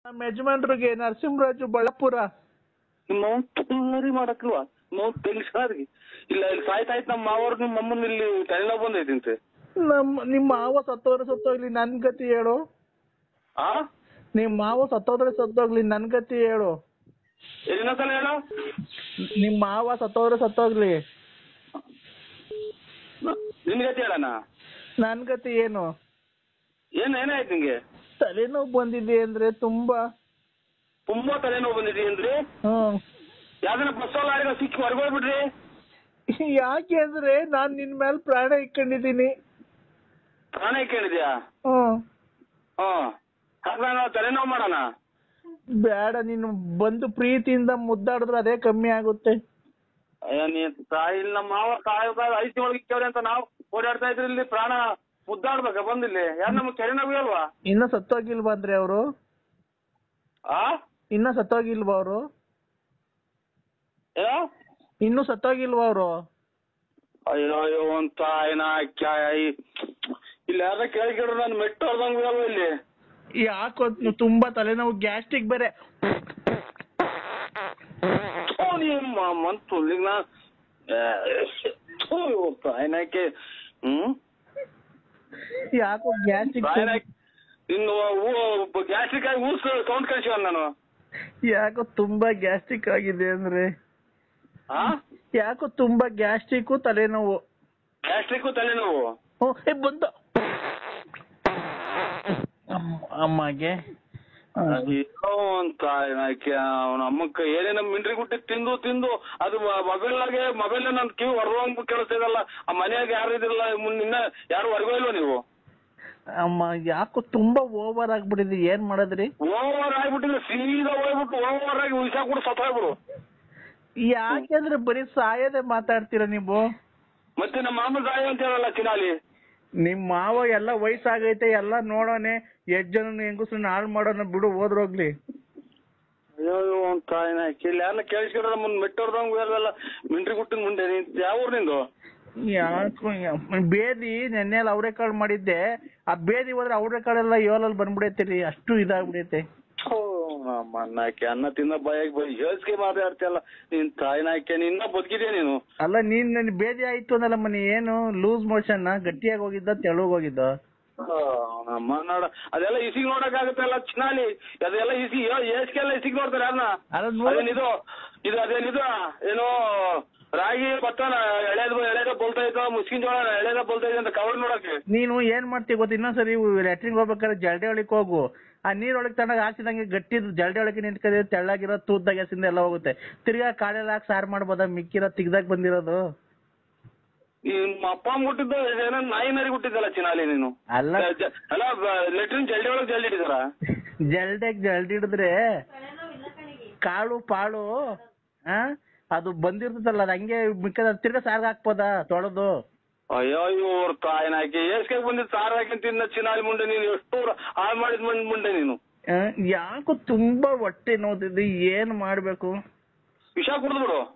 ನಮ್ಮ ಯಜಮಾನ್ರಿಗೆ ನರಸಿಂಹರಾಜು ಬಳ್ಳಾಪುರ ನಿಮ್ಮ ಅವ್ನ್ ತುಳ್ಳರಿ ಮಾಡಕ್ಲ್ವಾ ನಿಮ್ಮ ಅವ್ನ್ ತೆಗಿಸಾದ್ರಿ ಇಲ್ಲ ಇಲ್ಲಿ ಸಾಯ್ತಾಯ್ತು ನಮ್ಮ ಮಾವವ್ರು ನಿಮ್ಮ ಅಮ್ಮನ ಇಲ್ಲಿ ತಲೆನೋವು ಬಂದೈತಂತೆ ನಮ್ಮ ನಿಮ್ಮ ಮಾವ ಸತ್ತೋದ್ರೆ ಸತ್ತೋಗ್ಲಿ ನನ್ ಗತಿ ಹೇಳು ಆ ನಿಮ್ ಮಾವ ಸತ್ತೋದ್ರೆ ಸತ್ತೋಗ್ಲಿ ನನ್ ಗತಿ ಹೇಳು ಇನ್ನೊಂದ್ಸಲ ಹೇಳು ನಿಮ್ ಮಾವ ಸತ್ತೋದ್ರೆ ಸತ್ತೋಗ್ಲಿ ನಿನ್ ಗತಿ ಹೇಳಣ ನನ್ ಗತಿ ಏನು ಏನ್ ಏನಾಯ್ತು ನಿಂಗೆ ತಲೆನೋವು ಬಂದಿದೆ ಅಂದ್ರೆ ತುಂಬಾ ತುಂಬಾ ತಲೆನೋವು ಬಂದಿದೆ ಅಂದ್ರೆ ಹ್ಮ್ ಯಾವ್ದನ್ನ ಬಸ್ ಲಾರಿಗ ಸಿಕ್ಕಿ ಹೊರಗೋಗ್ಬಿಡ್ರಿ ಯಾಕೆ ಅಂದ್ರೆ ನಾನ್ ನಿನ್ ಮೇಲೆ ಪ್ರಾಣ ಇಟ್ಕೊಂಡಿದೀನಿ ಪ್ರಾಣ ಇಟ್ಕೊಂಡಿದ್ಯಾ ಹ್ಮ್ ಹ್ಮ್ ಹಾಗಾದ್ರೆ ನಾವು ತಲೆನೋವು ಮಾಡೋಣ ಬೇಡ ನೀನು ಬಂದು ಪ್ರೀತಿಯಿಂದ ಮುದ್ದಾಡಿದ್ರೆ ಅದೇ ಕಮ್ಮಿ ಆಗುತ್ತೆ ಅಯ್ಯ ನೀನ್ ತಾಯಿ ಇಲ್ಲಿ ನಮ್ಮ ಮಾವ ತಾಯಿ ಐಸಿ ಒಳಗೆ ಇಕ್ಕವ್ರೆ ಅಂತ ನಾವು ಓಡಾಡ್ತಾ ಇದ್ರಿ ಇಲ್ಲಿ ಪ್ರಾಣ ಮುದ್ದಾಡ್ಬೇಕ ಬಂದಿಲ್ಲಿ ಯಾರು ನಮ್ಗೆ ಕೆರೆ ನೋವು ಅಲ್ವಾ ಇನ್ನ ಸತ್ತೋಗಿಲ್ವಾ ಅಂದ್ರೆ ಅವರು ಆ ಇನ್ನ ಸತ್ತೋಗಿಲ್ವಾ ಅವರು ಏನೋ ಇನ್ನು ಸತ್ತೋಗಿಲ್ವಾ ಅವರು ಅಯ್ಯೋ ಅಯ್ಯೋ ಒಂದ್ ತಾಯಿನ ಕ್ಯಾಯ್ ಇಲ್ಲಿ ಯಾರ ಕೇಳಿದ್ರು ನಾನು ಮೆಟ್ಟು ಹೊಡ್ದಂಗ್ ಅಲ್ವಾ ಇಲ್ಲಿ ಯಾಕೋ ತುಂಬಾ ತಲೆನೋವು ಗ್ಯಾಸ್ಟ್ರಿಕ್ ಬೇರೆ ಥು, ನಿಮ್ಮ ಮಂತು ಇಲ್ಲಿಗ್ ನಾ ಥು, ಇವ್ರ್ ತಾಯಿನಾಕೆ ಹ್ಮ್ ಯಾಕೋ ಗ್ಯಾಸ್ಟ್ರಿಕ್ ತಾಯಿನಾಕೆ ಇನ್ನು ಗ್ಯಾಸ್ಟ್ರಿಕ್ ಆಗಿ ಊಸ್ ಸೌಂಡ್ ಕಳ್ಸಿವ ನಾನು ಯಾಕೋ ತುಂಬಾ ಗ್ಯಾಸ್ಟ್ರಿಕ್ ಆಗಿದೆ ಅಂದ್ರೆ ಆ ಯಾಕೋ ತುಂಬಾ ಗ್ಯಾಸ್ಟ್ರಿಕ್ ತಲೆನೋವು ಗ್ಯಾಸ್ಟ್ರಿಕ್ ತಲೆನೋವು ಓ, ಏ ಬಂದ ಅಮ್ಮ- ಅಮ್ಮಗೆ ಅಯ್ಯೋ ಒಂದ್ ತಾಯಿನಾಕೆ ಅವನ ಅಮ್ಮಕ್ಕ ಏನೇನ ಮಿಂಡ್ರಿ ಗುಟ್ಟಿ ತಿಂದು ತಿಂದು ಅದು ಮೊಬೈಲ್ನಾಗೆ ಮೊಬೈಲ್ ನನ್ ಕಿವಿ ಹೊರವಂಗ್ ಕೇಳಿಸ್ತಿದಲ್ಲ ಆ ಮನ್ಯಾಗ ಯಾರು ಇದಿಲ್ಲ ನಿನ್ನ ಯಾರು ಹೊರಗೋ ಇಲ್ವ ನೀವು ಅಮ್ಮ ಯಾಕೋ ತುಂಬಾ ಓವರ್ ಆಗ್ಬಿಟ್ಟಿದೆ ಏನ್ ಮಾಡೋದ್ರಿ ಓವರ್ ಆಗ್ಬಿಟ್ಟಿದ್ರೆ ಸೀದಾ ಹೋಗ್ಬಿಟ್ಟು ಓವರ್ ಆಗಿ ಉಯ್ಸಾ ಕೂಡ ಸತ್ತೋಗ್ಬಿಡು ಯಾಕೆಂದ್ರೆ ಬರೀ ಸಾಯದೆ ಮಾತಾಡ್ತೀರಾ ನೀವು ಮತ್ತೆ ನಮ್ಮ ಮಾಮ ಸಾಯ ಅಂತ ಹೇಳಲ್ಲ ಚಿನಾಲಿ ನಿಮ್ ಮಾವ ಎಲ್ಲ ವಯಸ್ಸಾಗೈತೆ ಎಲ್ಲ ನೋಡೋನೆ ಎಷ್ಟ್ ಜನ ಹೆಂಗಸ್ರನ್ನ ಹಾಳು ಮಾಡೋಣ ಬಿಡು ಹೋದ್ರೋಗ್ಲಿ ಅಯ್ಯೋ ಒಂದ್ ತಾಯಿನ ಇಲ್ಲಿ ಯಾರನ್ನ ಕೇಳಿಸ್ಕೊಂಡ್ರೆ ನಮ್ಮನ್ನ ಮೆಟ್ಟೋರ್ದಂಗ್ ಇರಲ್ಲ ಮಿಂಡ್ರಿ ಗುಟ್ಟಿನ ಮುಂದೆ ನೀನ್ ಯಾವ ಊರ್ ನಿಂದು ಯಾಕೋ ಯಪ್ಪ, ಬೇದಿ ನೆನ್ನೆಲ್ಲ ಅವ್ರೆಕಾಳು ಮಾಡಿದ್ದೆ ಆ ಬೇದಿ ಹೋದ್ರೆ ಅವ್ರೆಕಾಳೆಲ್ಲ ಏಳಲ್ಲಿ ಬಂದ್ಬಿಡೈತೆ ಅಷ್ಟು ಇದಾಗ್ಬಿಡೈತೆ ಥು, ನಮ್ಮ ಅಣ್ಣಾಕೆ ಅನ್ನ ತಿನ್ನ ಬಾಯಾಗಿ ಬೈ ಹೇಳ್ಸ್ಕೆ ಮಾತಾಡ್ತಿಯಲ್ಲ ನೀನ್ ತಾಯಿನಾಕೆ ನಿನ್ನ ಬದುಕಿದ್ಯಾ ನೀನು ಅಲ್ಲ ನೀನ್ ನನ್ ಬೇದಿ ಆಯ್ತು ಅನ್ನಲ್ಲ ಮನಿ ಏನು ಲೂಸ್ ಮೋಷನ್ ಗಟ್ಟಿಯಾಗಿ ಹೋಗಿದ್ದ ತೆಳುಗ್ ಹೋಗಿದ್ದ ಆ, ನಮ್ಮ ನೋಡ ಅದೆಲ್ಲ ಇಸಿಗ್ ನೋಡಕ್ ಆಗುತ್ತಲ್ಲ ಚಿನಾಲಿ ಅದೆಲ್ಲ ಇಸಿ ಏಸ್ಗೆಲ್ಲ ಇಸಿಗ್ ನೋಡ್ತಾರೆ ಯಾರನ್ನ ಅಲ್ಲ ನೋಡ್ ಅದೇನಿದು ಇದು ಅದೇನಿದು ಏನೋ ರಾಗಿ ಭತ್ತನ ಎಳೆದು ಎಳೆದ ಬೋಲ್ತಾ ಇತ್ತು ಮುಸ್ಕಿನ್ ಜೋಳ ಎಳೆದ ಬೋಲ್ತಾ ಇದೆ ಅಂತ ಕವರ್ ನೋಡಕ್ಕೆ ನೀನು ಏನ್ ಮಾಡ್ತೀಯ ಗೊತ್ತ ಇನ್ನೊಂದ್ಸರಿ ಲ್ಯಾಟ್ರಿನ್ ಹೋಗ್ಬೇಕಾದ್ರೆ ಜಲ್ಡೆ ಒಳಕ್ ಹೋಗು ಆ ನೀರ್ ಒಳಗ್ ತಗೊಂಡಾಗ ಹಾಕಿದಂಗೆ ಗಟ್ಟಿ ಜಲ್ಡೆ ಒಳಗೆ ನಿಂತ್ಕದೆ ತೆಳ್ಳಗಿರೋ ತೂದ್ದಾಗ ಎಸಿಂದ ಎಲ್ಲ ಹೋಗುತ್ತೆ ತಿರ್ಗಾ ಕಾಳೆಲ್ಲ ಹಾಕಿ ಸಾರ್ ಮಾಡ್ಬೋದ ಮಿಕ್ಕಿರೋ ತಿಗ್ದಾಗ ಬಂದಿರೋದು ಈ ನಿಮ್ಮ ಅಪ್ಪ ಮುಟ್ಟಿದ್ದು ಏನೋ ನಾಯಿ ನರಿ ಹುಟ್ಟಿದ್ದಲ್ಲ ಚಿನಾಲಿ ನೀನು ಅಲ್ಲ ಜ- ಅಲ್ಲ ಲೆಟ್ರಿನ್ ಜಲ್ಡಿ ಒಳಗೆ ಜಲ್ಡಿ ಇಟ್ಟಿದಾರ ಜಲ್ಡೆಗ್ ಜಲ್ಡಿ ಹಿಡಿದ್ರೆ ಕಾಳು ಪಾಳು ಆ ಅದು ಬಂದಿರ್ತದಲ್ಲ ಅದ್ ಹಂಗೆ ಮಿಕ್ಕದ ತಿರ್ಗಾ ಸಾರ್ಗ ಹಾಕ್ಬೋದಾ ತೊಳೆದು ಅಯ್ಯೋ ಇವ್ರ ತಾಯಿನಾಕಿ ಏಸ್ಕೆ ಬಂದಿದ್ ಸಾರ್ ಹಾಕಿ ತಿನ್ನ ಚಿನಾಲಿ ಮುಂಡೆ ನೀನು ಎಷ್ಟು ಹಾಳು ಮಾಡಿದ್ ಮುಂಡ್ ಮುಂಡೆ ನೀನು ಆ, ಯಾಕೋ ತುಂಬಾ ಹೊಟ್ಟೆ ನೋವ್ತಿದೆ ಏನ್ ಮಾಡ್ಬೇಕು ವಿಷ ಕುಡಿದ್ಬಿಡು